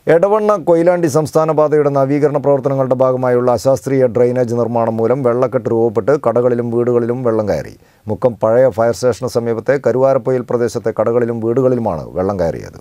എടവണ്ണ കൊയിലാണ്ടി സംസ്ഥാന പാതയുടെ നവീകരണ പ്രവർത്തനങ്ങളുടെ ഭാഗമായുള്ള അശാസ്ത്രീയ ഡ്രെയിനേജ് നിർമ്മാണം മൂലം വെള്ളക്കെട്ട് രൂപപ്പെട്ട് കടകളിലും വീടുകളിലും വെള്ളം കയറി മുക്കം പഴയ ഫയർ സ്റ്റേഷന് സമീപത്തെ കരുവാരപ്പൊയിൽ പ്രദേശത്തെ കടകളിലും വീടുകളിലുമാണ് വെള്ളം കയറിയത്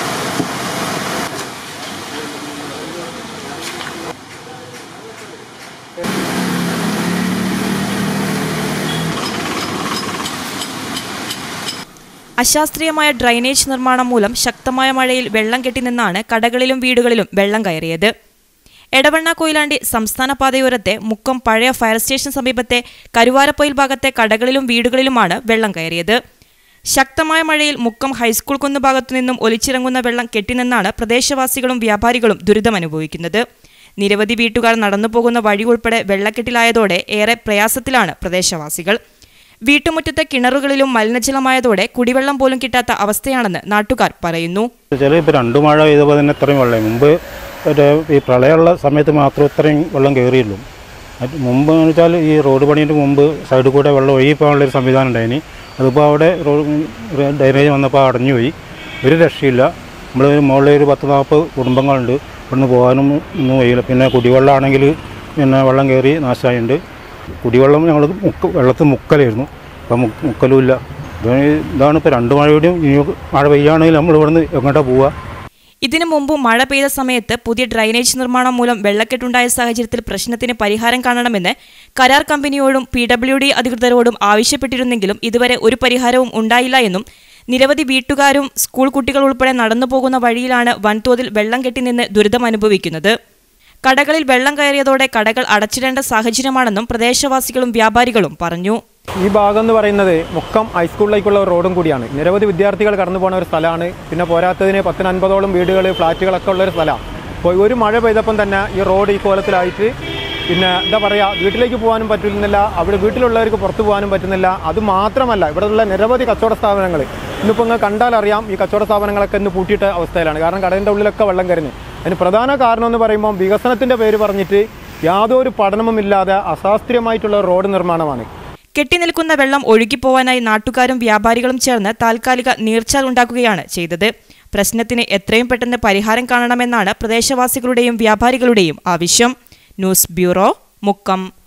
അശാസ്ത്രീയമായ ഡ്രൈനേജ് നിർമ്മാണം മൂലം ശക്തമായ മഴയിൽ വെള്ളം കെട്ടിനിന്നാണ് കടകളിലും വീടുകളിലും വെള്ളം കയറിയത് എടവണ്ണ കൊയിലാണ്ടി സംസ്ഥാന പാതയോരത്തെ മുക്കം പഴയ ഫയർ സ്റ്റേഷൻ സമീപത്തെ കരുവാരപ്പൊയിൽ ഭാഗത്തെ കടകളിലും വീടുകളിലുമാണ് വെള്ളം കയറിയത് ശക്തമായ മഴയിൽ മുക്കം ഹൈസ്കൂൾ കുന്ന് ഭാഗത്തു നിന്നും ഒലിച്ചിറങ്ങുന്ന വെള്ളം കെട്ടിനിന്നാണ് പ്രദേശവാസികളും വ്യാപാരികളും ദുരിതമനുഭവിക്കുന്നത് നിരവധി വീട്ടുകാർ നടന്നു പോകുന്ന വഴി ഉൾപ്പെടെ വെള്ളക്കെട്ടിലായതോടെ ഏറെ പ്രയാസത്തിലാണ് പ്രദേശവാസികൾ വീട്ടുമുറ്റത്തെ കിണറുകളിലും മലിനജലമായതോടെ കുടിവെള്ളം പോലും കിട്ടാത്ത അവസ്ഥയാണെന്ന് നാട്ടുകാർ പറയുന്നു ചില ഇപ്പോൾ രണ്ട് മഴ പെയ്തപ്പോൾ തന്നെ ഇത്രയും വെള്ളം മുമ്പ് ഒരു ഈ പ്രളയമുള്ള സമയത്ത് മാത്രമേ ഇത്രയും വെള്ളം കയറിയുള്ളൂ അത് മുമ്പ് എന്ന് വെച്ചാൽ ഈ റോഡ് പണീൻ്റെ മുമ്പ് സൈഡിൽ കൂടെ വെള്ളം ഒഴുകി പോകാനുള്ളൊരു സംവിധാനം ഉണ്ടായിനി അതിപ്പോൾ അവിടെ റോഡ് ഡൈനേജ് വന്നപ്പോൾ അടഞ്ഞുപോയി ഒരു രക്ഷയില്ല നമ്മൾ മുകളിൽ ഒരു പത്ത് നാൽപ്പത് കുടുംബങ്ങളുണ്ട് ഇവിടുന്ന് പോകാനും ഒന്നും കഴിയില്ല പിന്നെ കുടിവെള്ളമാണെങ്കിൽ പിന്നെ വെള്ളം കയറി നാശമായിട്ടുണ്ട് കുടിവെള്ളം ഞങ്ങൾ മുക്ക വെള്ളത്തിൽ മുക്കലായിരുന്നു ഇപ്പം മുക്ക് മുക്കലുമില്ല ഇതാണ് ഇതാണ് ഇപ്പോൾ രണ്ട് മഴയോടെയും ഇനി മഴ പെയ്യുകയാണെങ്കിൽ നമ്മൾ ഇവിടുന്ന് എങ്ങോട്ടാണ് പോവുക ഇതിനു മുമ്പ് മഴ പെയ്ത സമയത്ത് പുതിയ ഡ്രൈനേജ് നിർമ്മാണം മൂലം വെള്ളക്കെട്ടുണ്ടായ സാഹചര്യത്തിൽ പ്രശ്നത്തിന് പരിഹാരം കാണണമെന്ന് കരാർ കമ്പനിയോടും പി ഡബ്ല്യു ഡി അധികൃതരോടും ആവശ്യപ്പെട്ടിരുന്നെങ്കിലും ഇതുവരെ ഒരു പരിഹാരവും ഉണ്ടായില്ല എന്നും നിരവധി വീട്ടുകാരും സ്കൂൾ കുട്ടികൾ ഉൾപ്പെടെ നടന്നു പോകുന്ന വഴിയിലാണ് വൻതോതിൽ വെള്ളം കെട്ടി നിന്ന് ദുരിതമനുഭവിക്കുന്നത് കടകളിൽ വെള്ളം കയറിയതോടെ കടകൾ അടച്ചിടേണ്ട സാഹചര്യമാണെന്നും പ്രദേശവാസികളും വ്യാപാരികളും പറഞ്ഞു ഈ ഭാഗം എന്ന് പറയുന്നത് മുക്കം ഹൈസ്കൂളിലേക്കുള്ള ഒരു റോഡും കൂടിയാണ് നിരവധി വിദ്യാർത്ഥികൾ കടന്നു പോകുന്ന ഒരു സ്ഥലമാണ് പിന്നെ പോരാത്തതിന് പത്തിന് അൻപതോളം വീടുകൾ ഫ്ലാറ്റുകളൊക്കെ ഉള്ള ഒരു സ്ഥലമാണ് അപ്പോൾ ഒരു മഴ പെയ്തപ്പം തന്നെ ഈ റോഡ് ഈ കോലത്തിലായിട്ട് പിന്നെ എന്താ പറയുക വീട്ടിലേക്ക് പോകാനും പറ്റുന്നില്ല അവിടെ വീട്ടിലുള്ളവർക്ക് പുറത്തു പോകാനും പറ്റുന്നില്ല അത് മാത്രമല്ല ഇവിടെയുള്ള നിരവധി കച്ചവട സ്ഥാപനങ്ങൾ ഇന്നിപ്പോൾ ഇങ്ങ് കണ്ടാൽ അറിയാം ഈ കച്ചവട സ്ഥാപനങ്ങളൊക്കെ ഇന്ന് പൂട്ടിയിട്ട അവസ്ഥയിലാണ് കാരണം കടലിൻ്റെ ഉള്ളിലൊക്കെ വെള്ളം കരുന്ന് അതിന് പ്രധാന കാരണം എന്ന് പറയുമ്പോൾ വികസനത്തിൻ്റെ പേര് പറഞ്ഞിട്ട് യാതൊരു പഠനവുമില്ലാതെ അശാസ്ത്രീയമായിട്ടുള്ള റോഡ് നിർമ്മാണമാണ് കെട്ടിനിൽക്കുന്ന വെള്ളം ഒഴുകിപ്പോവാനായി നാട്ടുകാരും വ്യാപാരികളും ചേർന്ന് താൽക്കാലിക നീർച്ചാൽ ഉണ്ടാക്കുകയാണ് ചെയ്തത് പ്രശ്നത്തിന് എത്രയും പെട്ടെന്ന് പരിഹാരം കാണണമെന്നാണ് പ്രദേശവാസികളുടെയും വ്യാപാരികളുടെയും ആവശ്യം ന്യൂസ് ബ്യൂറോ മുക്കം